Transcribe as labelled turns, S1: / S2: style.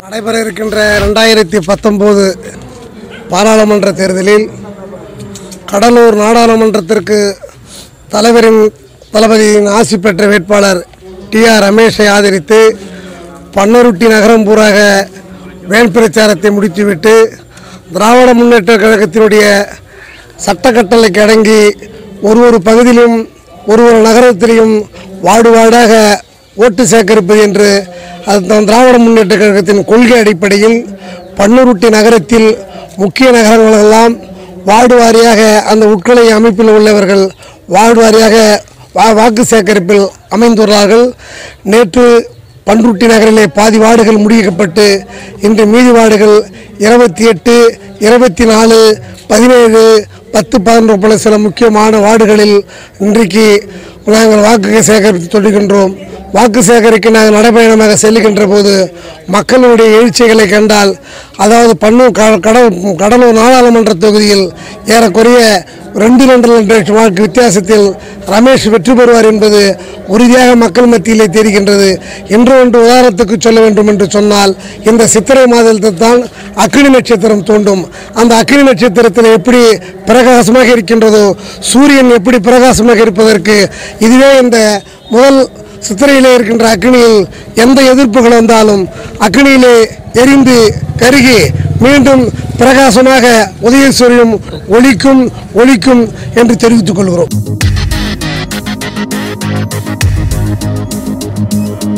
S1: நடைபெற இருக்கின்ற ரெண்டாயிரத்தி பத்தொம்போது பாராளுமன்ற தேர்தலில் கடலூர் நாடாளுமன்றத்திற்கு தலைவரின் தளபதியின் ஆசி பெற்ற வேட்பாளர் டி ஆர் ரமேஷை ஆதரித்து பன்னருட்டி நகரம் பூராக வேன் பிரச்சாரத்தை முடித்துவிட்டு திராவிட முன்னேற்ற கழகத்தினுடைய சட்டக்கட்டளைக்கு அடங்கி ஒரு ஒரு பகுதியிலும் ஒரு ஒரு நகரத்திலையும் வார்டு வார்டாக ஓட்டு சேகரிப்பது என்று அது தான் திராவிட முன்னேற்ற கழகத்தின் கொள்கை அடிப்படையில் பன்னூருட்டி நகரத்தில் முக்கிய நகரங்களெல்லாம் வார்டு வாரியாக அந்த உட்கலை அமைப்பில் உள்ளவர்கள் வார்டு வாரியாக வா வாக்கு சேகரிப்பில் அமைந்துள்ளார்கள் நேற்று பன்ருட்டி நகரிலே பாதி வார்டுகள் முடிக்கப்பட்டு இன்று மீதி வார்டுகள் இருபத்தி எட்டு இருபத்தி நாலு பதினேழு பத்து பதினொன்று போல சில முக்கியமான வார்டுகளில் இன்றைக்கு நாங்கள் வாக்கு சேகரித்து சொல்லுகின்றோம் வாக்கு சேகரிக்க நாங்கள் நடைபயணமாக செல்லுகின்ற போது மக்களுடைய எழுச்சிகளை கண்டால் அதாவது பன்னூர் க- கடல் கடலூர் நாடாளுமன்ற தொகுதியில் ஏறக்குறைய ரெண்டு ரெண்டு லட்சம் வாக்கு வித்தியாசத்தில் ரமேஷ் வெற்றி பெறுவார் என்பது உறுதியாக மக்கள் மத்தியிலே தெரிகின்றது இன்று ஒன்று உதாரணத்துக்கு சொல்ல வேண்டும் என்று சொன்னால் இந்த சித்திரை மாதத்தில் தான் அக்னி நட்சத்திரம் தோன்றும் அந்த அக்னி நட்சத்திரத்தில் எப்படி பிரகாசமாக இருக்கின்றதோ சூரியன் எப்படி பிரகாசமாக இருப்பதற்கு இதுவே இந்த முதல் சித்திரையிலே இருக்கின்ற அக்னியில் எந்த எதிர்ப்புகள் வந்தாலும் அக்னியிலே எரிந்து கருகி மீண்டும் பிரகாசமாக உதயசூரியன் ஒளிக்கும் ஒளிக்கும் என்று தெரிவித்துக் கொள்கிறோம்